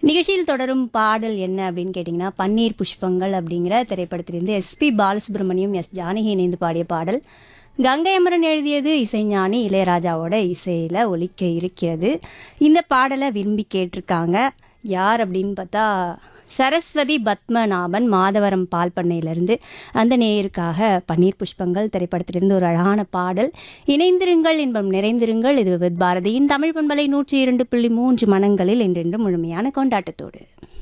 நிகழ்ச்சியில் தொடரும் பாடல் என்ன அப்படின்னு கேட்டிங்கன்னா பன்னீர் புஷ்பங்கள் அப்படிங்கிற திரைப்படத்திலிருந்து எஸ்பி பாலசுப்ரமணியம் எஸ் ஜானகி இணைந்து பாடிய பாடல் கங்கை அமரன் எழுதியது இசைஞானி இளையராஜாவோட இசையில் ஒலிக்க இருக்கிறது இந்த பாடலை விரும்பி கேட்டிருக்காங்க யார் அப்படின்னு பார்த்தா சரஸ்வதி பத்மநாபன் மாதவரம் பால் பண்ணையிலிருந்து அந்த நேயருக்காக பன்னீர் புஷ்பங்கள் திரைப்படத்திலிருந்து ஒரு அழகான பாடல் இணைந்திருங்கள் இன்பம் நிறைந்திருங்கள் இது வித் பாரதியின் தமிழ் பண்பலை நூற்றி இரண்டு புள்ளி மூன்று மனங்களில் என்றென்று முழுமையான கொண்டாட்டத்தோடு